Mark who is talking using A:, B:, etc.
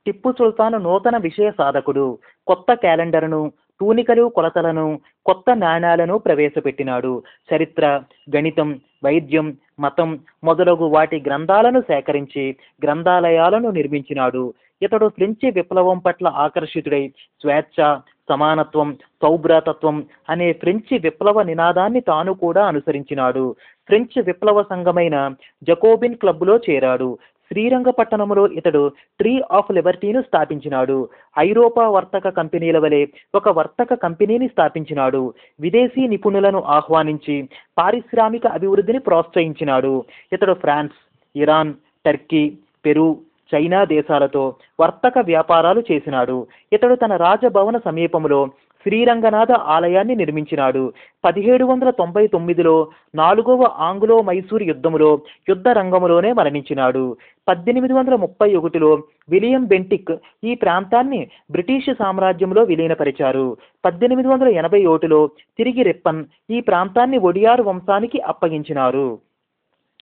A: టిప్పు సుల్తాన్ నూతన విషయ సాధకుడు కొత్త క్యాలెండర్ను తూనికలు కొలతలను కొత్త నాణాలను ప్రవేశపెట్టినాడు చరిత్ర గణితం వైద్యం మతం మొదలగు వాటి గ్రంథాలను సేకరించి గ్రంథాలయాలను నిర్మించినాడు ఇతడు ఫ్రెంచి విప్లవం పట్ల ఆకర్షితుడై స్వేచ్ఛ సమానత్వం సౌభ్రాతత్వం అనే ఫ్రెంచి విప్లవ నినాదాన్ని తాను కూడా అనుసరించినాడు ఫ్రెంచ్ విప్లవ సంఘమైన జకోబిన్ క్లబ్లో చేరాడు శ్రీరంగపట్టణంలో ఇతడు ట్రీ ఆఫ్ లిబర్టీను స్థాపించినాడు ఐరోపా వర్తక కంపెనీల వలె ఒక వర్తక కంపెనీని స్థాపించినాడు విదేశీ నిపుణులను ఆహ్వానించి పారిశ్రామిక అభివృద్ధిని ప్రోత్సహించినాడు ఇతడు France Iran Turkey Peru China దేశాలతో వర్తక వ్యాపారాలు చేసినాడు ఇతడు తన రాజభవన సమీపంలో శ్రీరంగనాథ ఆలయాన్ని నిర్మించినాడు పదిహేడు వందల తొంభై తొమ్మిదిలో నాలుగవ ఆంగ్లో మైసూర్ యుద్ధములో యుద్ధ రంగములోనే మరణించినాడు పద్దెనిమిది వందల ముప్పై ఒకటిలో విలియం బెంటిక్ ఈ ప్రాంతాన్ని బ్రిటిష్ సామ్రాజ్యంలో విలీనపరిచారు పద్దెనిమిది వందల ఎనభై ఒకటిలో తిరిగి రెప్పన్ ఈ ప్రాంతాన్ని ఒడియార్ వంశానికి అప్పగించినారు